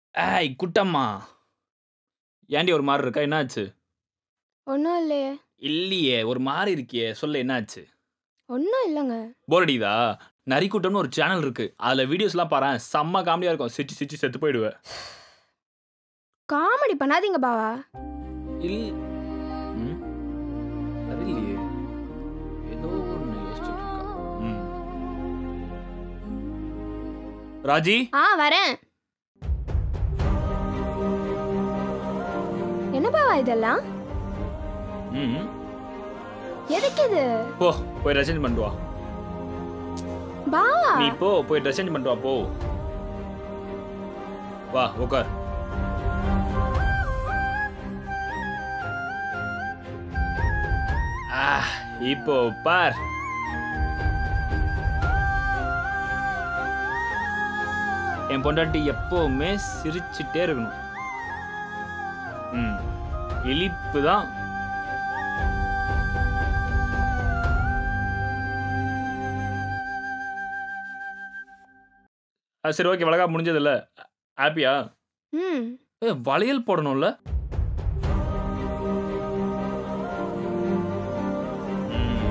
ஏய் குட்டம்மா ஏன்டி ஒரு மாதிரி இருக்கா என்னாச்சு ஒன்றும் இல்லையே இல்லையே ஒரு மாதிரி இருக்கியே சொல்ல என்னாச்சு ஒன்றும் இல்லைங்க போர் அடிக்குதா நரிக்கூட்டம்னு ஒரு சேனல் இருக்கு அதுல வீடியோஸ்லாம் பாரு செம்ம காமெடியா இருக்கும் சிரிச்சு சிரிச்சு செத்து போயிடுவேன் காமெடி பண்ணாதீங்க பாவா இல் ம் சரியில்லையே ஏதோ ஒன்று யோசிச்சுட்டு இருக்கா ம் ராஜி ஆ வரேன் என்ன பாவா இதெல்லாம் ம் எதுக்கு இது போ போய் ட்ரெஸ் சேஞ்ச் பண்ணிட்டு வா பாவா நீ போ போய் ட்ரெஸ் சேஞ்ச் பண்ணிட்டு வா போ வா உட்கார் ஆ இப்போ பார் என் பொண்டாட்டி எப்பவுமே சிரிச்சுட்டே இருக்கணும் ம் இழிப்பு தான் ஆ, சரி ஓகே வழக்கா முடிஞ்சதில்ல ஹாப்பியா ம் ஏ வளையல் போடணும்ல ம்.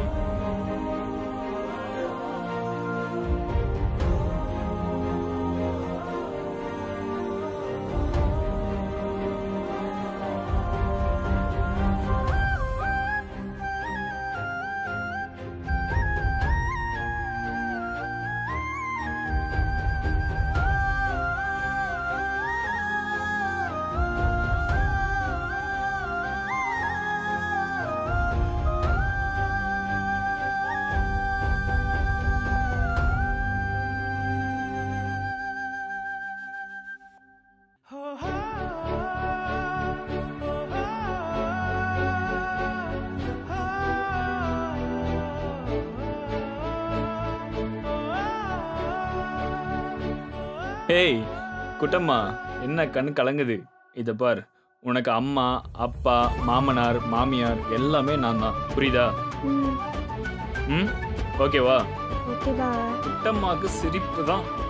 ஏய் குட்டம்மா என்ன கண் கலங்குது இதை பார் உனக்கு அம்மா அப்பா மாமனார் மாமியார் எல்லாமே நான் தான் புரியுதா ம் ம் ஓகேவா ஓகே பாவா குட்டம்மாக்கு சிரிப்பு தான்